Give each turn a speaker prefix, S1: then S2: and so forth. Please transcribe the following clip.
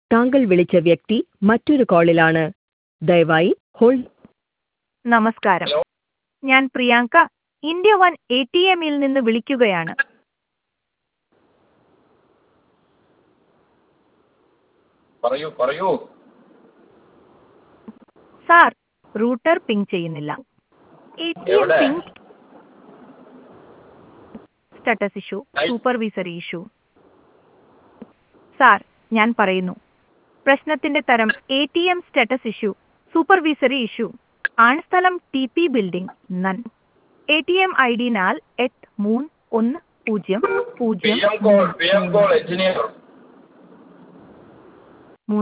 S1: താങ്കൾ വിളിച്ച വ്യക്തി മറ്റൊരു കോളിലാണ് ദയവായി ഹോൾഡ്
S2: നമസ്കാരം ഞാൻ Priyanka India one A T എമ്മിൽ നിന്ന് വിളിക്കുകയാണ്
S3: പറയൂ പറയൂ
S2: സാർ റൂട്ടർ പിങ് ചെയ്യുന്നില്ല എ ടി എം
S3: എവിടെ?
S2: Ping status issue supervisory issue sir ഞാൻ പറയുന്നു പ്രശ്നത്തിന്റെ തരം A T M status issue supervisory issue ആണ് സ്ഥലം ടി പി ബിൽഡിംഗ് നൻ A T M I D നാൽ എട്ട് മൂന്ന് ഒന്ന് പൂജ്യം
S3: പി
S2: പൂജ്യം
S3: M call P M call engineer